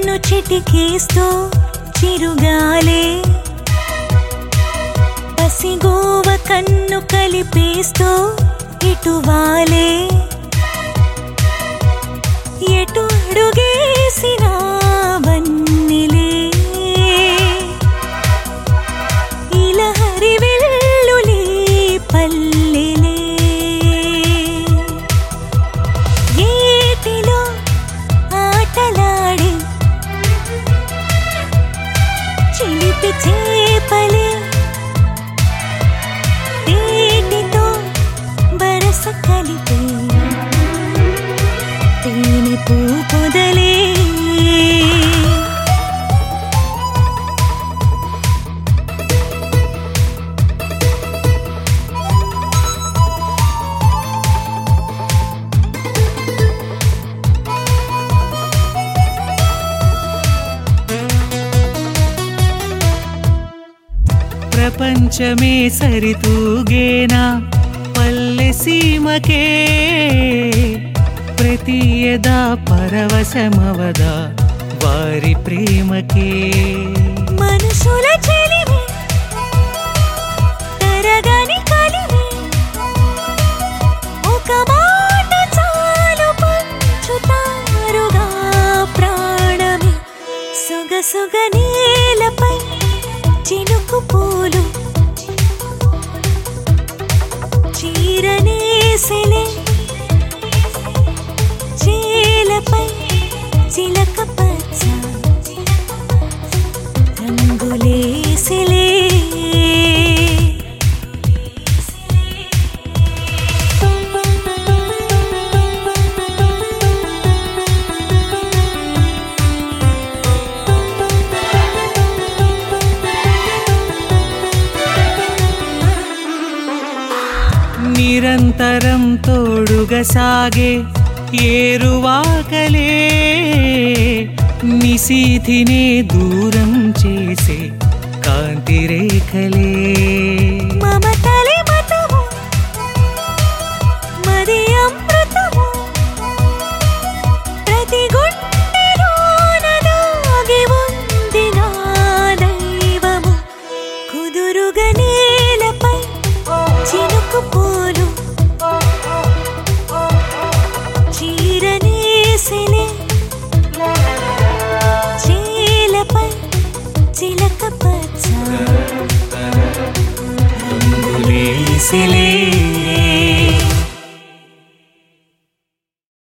నన్ను చిటికేస్తూ చిరుగాలే పసిగోవ కన్ను కలిపేస్తూ ఇటువాలే ఎటు అడుగేసినా వన్నెలే ఇలా హరివెల్లులే పల్లెలే ఏటిలో ఆటలాడే చిలిపి చేపలే తేటితో బరస కలిపే తేనె పూ పొదలే ప్రపంచమే సరితూగేనా పల్లె సీమకే ప్రతి యదా పరవశమవదా వారి ప్రేమకే మనుషుల చెలిమి తరగని కలిమి ఒక మాట చాలు పంచుతారుగా ప్రాణమి సొగసుగ నేలపై చినుకు పూలు చీరనేసెలే చేలపై చిలక పచ్చ రంగులేసిలే నిరంతరం తోడుగా సాగే ఏరువాకలే నిశీధినే దూరం చేసే కాంతి రేఖలే మమతలి మతము మది అమృతము ప్రతి గుండెలోన దాగి ఉంది నా దైవము కుదురుగా నేలపై చినుకు పూలు చీరనేసిలే చీలపై చిలక పచ్చ రంగులేసిలే